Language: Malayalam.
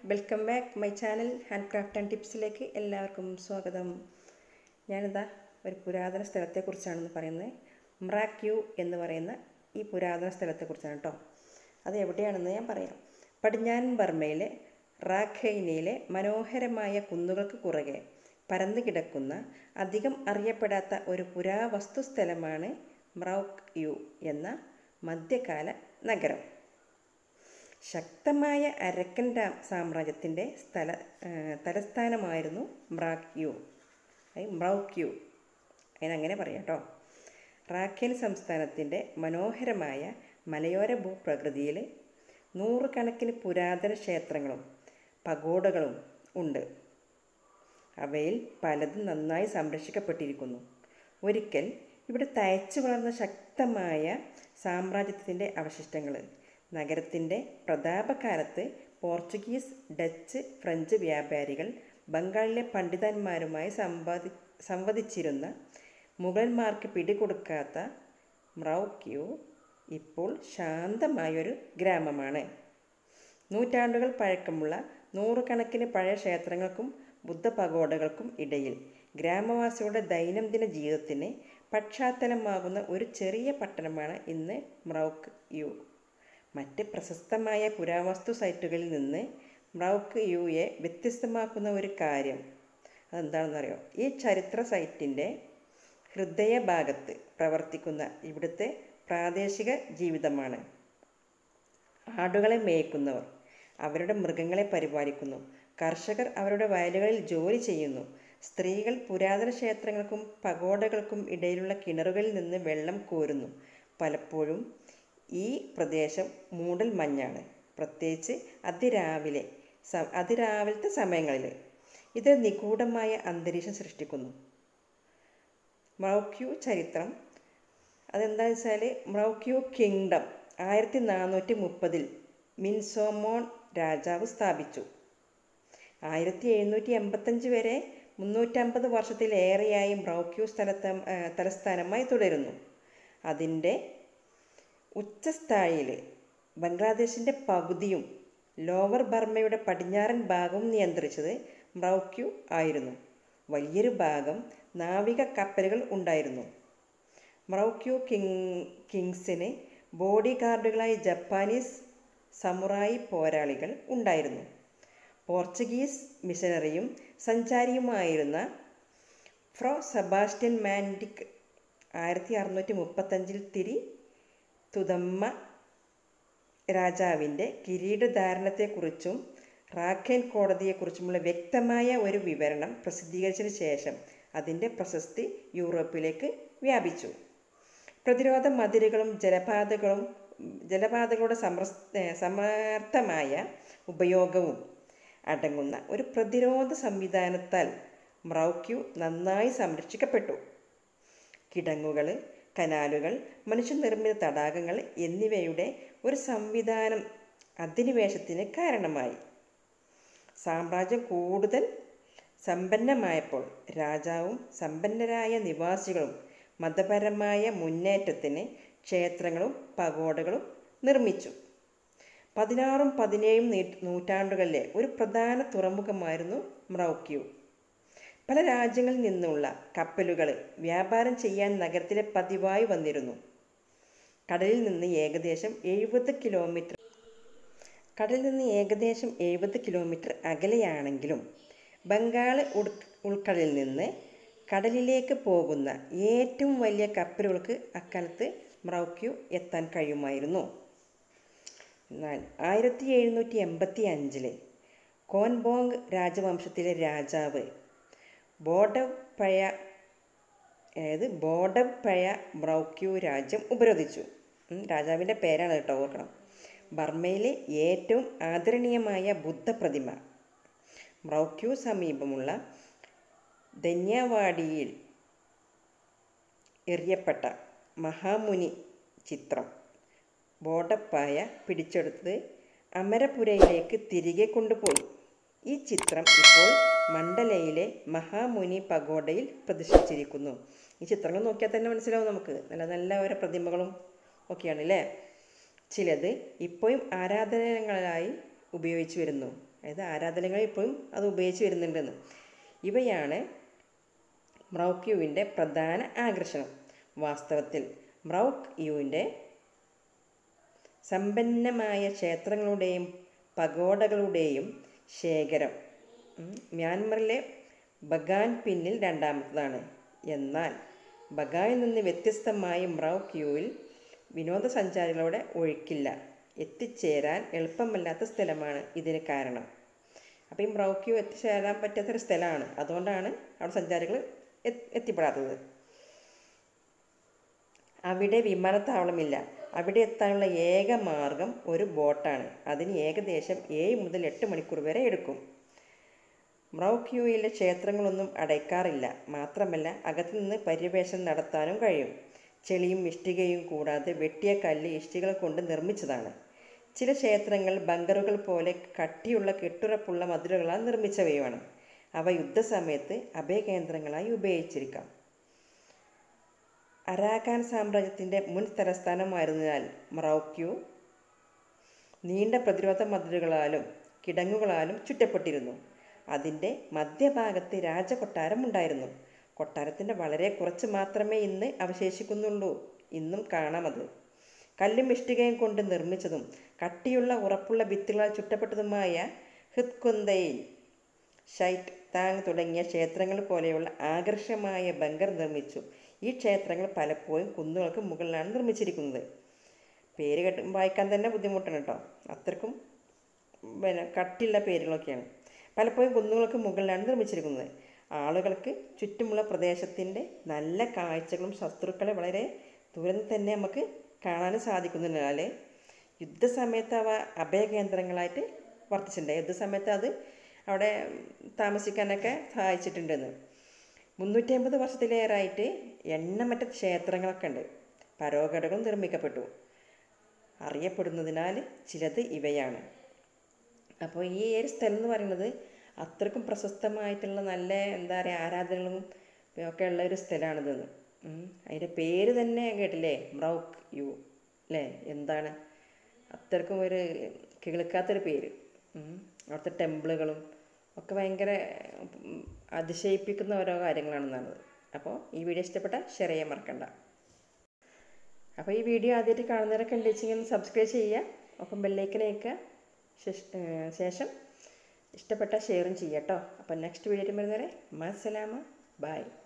Welcome back my channel hand craft and ടിപ്സിലേക്ക് എല്ലാവർക്കും സ്വാഗതം ഞാനിതാ ഒരു പുരാതന സ്ഥലത്തെക്കുറിച്ചാണെന്ന് പറയുന്നത് മ്രാക്യു എന്ന് പറയുന്ന ഈ പുരാതന സ്ഥലത്തെക്കുറിച്ചാണ് കേട്ടോ അത് എവിടെയാണെന്ന് ഞാൻ പറയാം പടിഞ്ഞാറൻ ബർമയിലെ റാഖൈനയിലെ മനോഹരമായ കുന്നുകൾക്ക് കുറുകെ പരന്നു കിടക്കുന്ന അധികം അറിയപ്പെടാത്ത ഒരു പുരാവസ്തു സ്ഥലമാണ് മ്രൗക്ക് യു എന്ന മധ്യകാല നഗരം ശക്തമായ അരക്കൻ രാ സാമ്രാജ്യത്തിൻ്റെ സ്ഥല തലസ്ഥാനമായിരുന്നു മ്രാക്യു മ്രൗക്യു അതിനങ്ങനെ പറയാം കേട്ടോ റാഖേൻ സംസ്ഥാനത്തിൻ്റെ മനോഹരമായ മലയോര ഭൂപ്രകൃതിയിൽ നൂറുകണക്കിന് പുരാതന ക്ഷേത്രങ്ങളും പഗോഡകളും ഉണ്ട് അവയിൽ പലതും നന്നായി സംരക്ഷിക്കപ്പെട്ടിരിക്കുന്നു ഒരിക്കൽ ഇവിടെ തയച്ചു വളർന്ന ശക്തമായ സാമ്രാജ്യത്തിൻ്റെ അവശിഷ്ടങ്ങൾ നഗരത്തിൻ്റെ പ്രതാപകാലത്ത് പോർച്ചുഗീസ് ഡച്ച് ഫ്രഞ്ച് വ്യാപാരികൾ ബംഗാളിലെ പണ്ഡിതന്മാരുമായി സമ്പാദി സംവദിച്ചിരുന്ന മുഗളന്മാർക്ക് പിടികൊടുക്കാത്ത മ്രൗക്യു ഇപ്പോൾ ശാന്തമായൊരു ഗ്രാമമാണ് നൂറ്റാണ്ടുകൾ പഴക്കമുള്ള നൂറുകണക്കിന് പഴയ ക്ഷേത്രങ്ങൾക്കും ബുദ്ധപകോടകൾക്കും ഇടയിൽ ഗ്രാമവാസികളുടെ ദൈനംദിന ജീവിതത്തിന് പക്ഷാത്തലമാകുന്ന ഒരു ചെറിയ പട്ടണമാണ് ഇന്ന് മ്രൗക്ക് യു മറ്റ് പ്രശസ്തമായ പുരാവസ്തു സൈറ്റുകളിൽ നിന്ന് മ്രൗക്ക് യുയെ വ്യത്യസ്തമാക്കുന്ന ഒരു കാര്യം അതെന്താണെന്നറിയോ ഈ ചരിത്ര സൈറ്റിൻ്റെ ഹൃദയഭാഗത്ത് പ്രവർത്തിക്കുന്ന ഇവിടുത്തെ പ്രാദേശിക ജീവിതമാണ് ആടുകളെ മേയ്ക്കുന്നവർ അവരുടെ മൃഗങ്ങളെ പരിപാലിക്കുന്നു കർഷകർ അവരുടെ വയലുകളിൽ ജോലി ചെയ്യുന്നു സ്ത്രീകൾ പുരാതന ക്ഷേത്രങ്ങൾക്കും പഗോഡകൾക്കും ഇടയിലുള്ള കിണറുകളിൽ നിന്ന് വെള്ളം കോരുന്നു പലപ്പോഴും ഈ പ്രദേശം മൂടൽ മഞ്ഞാണ് പ്രത്യേകിച്ച് അതിരാവിലെ അതിരാവിലത്തെ സമയങ്ങളിൽ ഇത് നിഗൂഢമായ അന്തരീക്ഷം സൃഷ്ടിക്കുന്നു മൗക്യു ചരിത്രം അതെന്താണെന്ന് വെച്ചാൽ മൗക്യു കിങ്ഡം ആയിരത്തി നാനൂറ്റി മുപ്പതിൽ മിൻസോമോൺ രാജാവ് സ്ഥാപിച്ചു ആയിരത്തി എഴുന്നൂറ്റി എൺപത്തഞ്ച് വരെ മുന്നൂറ്റമ്പത് വർഷത്തിലേറെയായി മ്രൗക്യു സ്ഥലത്ത തലസ്ഥാനമായി തുടരുന്നു അതിൻ്റെ ഉച്ചസ്ഥായിയിൽ ബംഗ്ലാദേശിൻ്റെ പകുതിയും ലോവർ ബർമയുടെ പടിഞ്ഞാറൻ ഭാഗവും നിയന്ത്രിച്ചത് മ്രൗക്യു ആയിരുന്നു വലിയൊരു ഭാഗം നാവിക കപ്പലുകൾ ഉണ്ടായിരുന്നു മ്രൗക്യു കിങ് കിങ്സിന് ബോഡി ഗാർഡുകളായി ജപ്പാനീസ് സമുറായി പോരാളികൾ ഉണ്ടായിരുന്നു പോർച്ചുഗീസ് മിഷനറിയും സഞ്ചാരിയുമായിരുന്ന ഫ്രോ സെബാസ്റ്റ്യൻ മാൻഡിക് ആയിരത്തി അറുന്നൂറ്റി മുപ്പത്തഞ്ചിൽ തിരി തുതമ്മ രാജാവിൻ്റെ കിരീടധാരണത്തെക്കുറിച്ചും റാഖേൻ കോടതിയെക്കുറിച്ചുമുള്ള വ്യക്തമായ ഒരു വിവരണം പ്രസിദ്ധീകരിച്ചതിന് ശേഷം അതിൻ്റെ പ്രശസ്തി യൂറോപ്പിലേക്ക് വ്യാപിച്ചു പ്രതിരോധ മതിലുകളും ജലപാതകളും ജലപാതകളുടെ സമർ സമർത്ഥമായ ഉപയോഗവും അടങ്ങുന്ന ഒരു പ്രതിരോധ സംവിധാനത്താൽ മ്രൗക്യു നന്നായി സംരക്ഷിക്കപ്പെട്ടു കിടങ്ങുകൾ കനാലുകൾ മനുഷ്യനിർമ്മിത തടാകങ്ങൾ എന്നിവയുടെ ഒരു സംവിധാനം അധിനിവേശത്തിന് കാരണമായി സാമ്രാജ്യം കൂടുതൽ സമ്പന്നമായപ്പോൾ രാജാവും സമ്പന്നരായ നിവാസികളും മതപരമായ മുന്നേറ്റത്തിന് ക്ഷേത്രങ്ങളും പഗോഡകളും നിർമ്മിച്ചു പതിനാറും പതിനേഴും നൂറ്റാണ്ടുകളിലെ ഒരു പ്രധാന തുറമുഖമായിരുന്നു മ്രൗക്യു പല രാജ്യങ്ങളിൽ നിന്നുള്ള കപ്പലുകൾ വ്യാപാരം ചെയ്യാൻ നഗരത്തിലെ പതിവായി വന്നിരുന്നു കടലിൽ നിന്ന് ഏകദേശം എഴുപത് കിലോമീറ്റർ കടലിൽ നിന്ന് ഏകദേശം എഴുപത് കിലോമീറ്റർ അകലെയാണെങ്കിലും ബംഗാൾ ഉൾക്കടലിൽ നിന്ന് കടലിലേക്ക് പോകുന്ന ഏറ്റവും വലിയ കപ്പലുകൾക്ക് അക്കാലത്ത് മ്രൗക്യു എത്താൻ കഴിയുമായിരുന്നു എന്നാൽ ആയിരത്തി എഴുന്നൂറ്റി എൺപത്തി അഞ്ചില് കോൻബോങ് രാജവംശത്തിലെ രാജാവ് ബോഡപ്പഴ അതായത് ബോഡപ്പഴ മ്രൗക്യു രാജ്യം ഉപരോധിച്ചു രാജാവിൻ്റെ പേരാണ് കേട്ടോ ഓർക്കണം ബർമയിലെ ഏറ്റവും ആദരണീയമായ ബുദ്ധപ്രതിമ മ്രൗക്യു സമീപമുള്ള ധന്യവാടിയിൽ എറിയപ്പെട്ട മഹാമുനി ചിത്രം ബോഡപ്പായ പിടിച്ചെടുത്ത് അമരപുരയിലേക്ക് തിരികെ കൊണ്ടുപോയി ഈ ചിത്രം ഇപ്പോൾ മണ്ഡലയിലെ മഹാമുനി പഗോഡയിൽ പ്രതിഷ്ഠിച്ചിരിക്കുന്നു ഈ ചിത്രങ്ങൾ നോക്കിയാൽ തന്നെ മനസ്സിലാവും നമുക്ക് നല്ല നല്ല ഓരോ പ്രതിമകളും ഒക്കെയാണ് അല്ലേ ചിലത് ഇപ്പോഴും ആരാധനാലയങ്ങളായി ഉപയോഗിച്ചു വരുന്നു അതായത് ആരാധനകൾ ഇപ്പോഴും അത് ഉപയോഗിച്ച് വരുന്നുണ്ടെന്ന് ഇവയാണ് മ്രൗക്ക് യുവിൻ്റെ പ്രധാന ആകർഷണം വാസ്തവത്തിൽ മ്രൗക്ക് യുവിൻ്റെ സമ്പന്നമായ ക്ഷേത്രങ്ങളുടെയും പഗോഡകളുടെയും ശേഖരം ഉം, മ്യാൻമറിലെ ബഗാൻ പിന്നിൽ രണ്ടാമത്തതാണ് എന്നാൽ ബഗാനിൽ നിന്ന് വ്യത്യസ്തമായി മ്രൗക്ക് യുവിൽ വിനോദസഞ്ചാരികളുടെ ഒഴുക്കില്ല എത്തിച്ചേരാൻ എളുപ്പമല്ലാത്ത സ്ഥലമാണ് ഇതിന് കാരണം അപ്പോൾ ഈ മ്രൗക്ക് യു എത്തിച്ചേരാൻ പറ്റാത്തൊരു സ്ഥലമാണ് അതുകൊണ്ടാണ് അവിടെ സഞ്ചാരികൾ എത്തി- എത്തിപ്പെടാത്തത് അവിടെ വിമാനത്താവളമില്ല അവിടെ എത്താനുള്ള ഏക മാർഗം ഒരു ബോട്ടാണ് അതിന് ഏകദേശം ഏഴ് മുതൽ എട്ട് മണിക്കൂർ വരെ എടുക്കും മ്രൗക്യൂയിലെ ക്ഷേത്രങ്ങളൊന്നും അടയ്ക്കാറില്ല മാത്രമല്ല അകത്തു നിന്ന് പര്യവേഷണം നടത്താനും കഴിയും ചെളിയും ഇഷ്ടികയും കൂടാതെ വെട്ടിയ കല്ല് ഇഷ്ടികൾ കൊണ്ട് നിർമ്മിച്ചതാണ് ചില ക്ഷേത്രങ്ങൾ ബങ്കറുകൾ പോലെ കട്ടിയുള്ള കെട്ടുറപ്പുള്ള മതിലുകളാൽ നിർമ്മിച്ചവയുമാണ് അവ യുദ്ധസമയത്ത് അഭയകേന്ദ്രങ്ങളായി ഉപയോഗിച്ചിരിക്കാം അരാക്കാൻ സാമ്രാജ്യത്തിൻ്റെ മുൻ തലസ്ഥാനമായിരുന്നതിനാൽ മറോക്യു നീണ്ട പ്രതിരോധ മതിലുകളാലും കിടങ്ങുകളാലും ചുറ്റപ്പെട്ടിരുന്നു അതിൻ്റെ മധ്യഭാഗത്ത് രാജകൊട്ടാരം ഉണ്ടായിരുന്നു കൊട്ടാരത്തിൻ്റെ വളരെ കുറച്ച് മാത്രമേ ഇന്ന് അവശേഷിക്കുന്നുള്ളൂ ഇന്നും കാണാം അത് കല്ലും ഇഷ്ടികയും കൊണ്ട് നിർമ്മിച്ചതും കട്ടിയുള്ള ഉറപ്പുള്ള ഭിത്തികളാൽ ചുറ്റപ്പെട്ടതുമായ ഹിത്കുന്തയിൽ ഷൈറ്റ് താങ് തുടങ്ങിയ ക്ഷേത്രങ്ങൾ പോലെയുള്ള ആകർഷകമായ ബങ്കർ നിർമ്മിച്ചു ഈ ക്ഷേത്രങ്ങൾ പലപ്പോഴും കുന്നുകൾക്ക് മുകളിലാണ് നിർമ്മിച്ചിരിക്കുന്നത് പേര് കേട്ട് വായിക്കാൻ തന്നെ ബുദ്ധിമുട്ടാണ് കേട്ടോ അത്രക്കും പിന്നെ കട്ടിയുള്ള പേരുകളൊക്കെയാണ് പലപ്പോഴും കുന്നുകൾക്ക് മുകളിലാണ് നിർമ്മിച്ചിരിക്കുന്നത് ആളുകൾക്ക് ചുറ്റുമുള്ള പ്രദേശത്തിൻ്റെ നല്ല കാഴ്ചകളും ശത്രുക്കളെ വളരെ ദൂരം തന്നെ നമുക്ക് കാണാനും സാധിക്കുന്നതിനാൽ യുദ്ധസമയത്ത് അവ അഭയകേന്ദ്രങ്ങളായിട്ട് വർത്തിച്ചിട്ടുണ്ട് യുദ്ധസമയത്ത് അത് അവിടെ താമസിക്കാനൊക്കെ സഹായിച്ചിട്ടുണ്ടെന്ന് മുന്നൂറ്റി അമ്പത് വർഷത്തിലേറായിട്ട് എണ്ണമറ്റ ക്ഷേത്രങ്ങളൊക്കെ ഉണ്ട് പരോഘടകം നിർമ്മിക്കപ്പെട്ടു അറിയപ്പെടുന്നതിനാൽ ചിലത് ഇവയാണ് അപ്പോൾ ഈ ഒരു സ്ഥലം എന്ന് പറയുന്നത് അത്രക്കും പ്രശസ്തമായിട്ടുള്ള നല്ല എന്താ പറയുക ആരാധനകളും ഒക്കെ ഉള്ള ഒരു സ്ഥലമാണിതെന്ന് ഉം. അതിൻ്റെ പേര് തന്നെ കേട്ടില്ലേ മ്രൗക്ക് യു അല്ലേ എന്താണ് അത്രക്കും ഒരു കേൾക്കാത്തൊരു പേര് ഉം. അവിടുത്തെ ടെമ്പിളുകളും ഒക്കെ ഭയങ്കര ഉം, അതിശയിപ്പിക്കുന്ന ഓരോ കാര്യങ്ങളാണെന്നാണ് അപ്പോൾ ഈ വീഡിയോ ഇഷ്ടപ്പെട്ട ഷെയർ ചെയ്യാൻ മറക്കണ്ട അപ്പോൾ ഈ വീഡിയോ ആദ്യമായിട്ട് കാണുന്നവരൊക്കെ ഉണ്ട് വെച്ചെങ്കിൽ സബ്സ്ക്രൈബ് ചെയ്യുക ഒപ്പം ബെല്ലൈക്കൻ അയക്കുക ശേഷം ഇഷ്ടപ്പെട്ട ഷെയറും ചെയ്യാം കേട്ടോ അപ്പം നെക്സ്റ്റ് വീഡിയോ വരുന്നവരെ മസലാമ ബൈ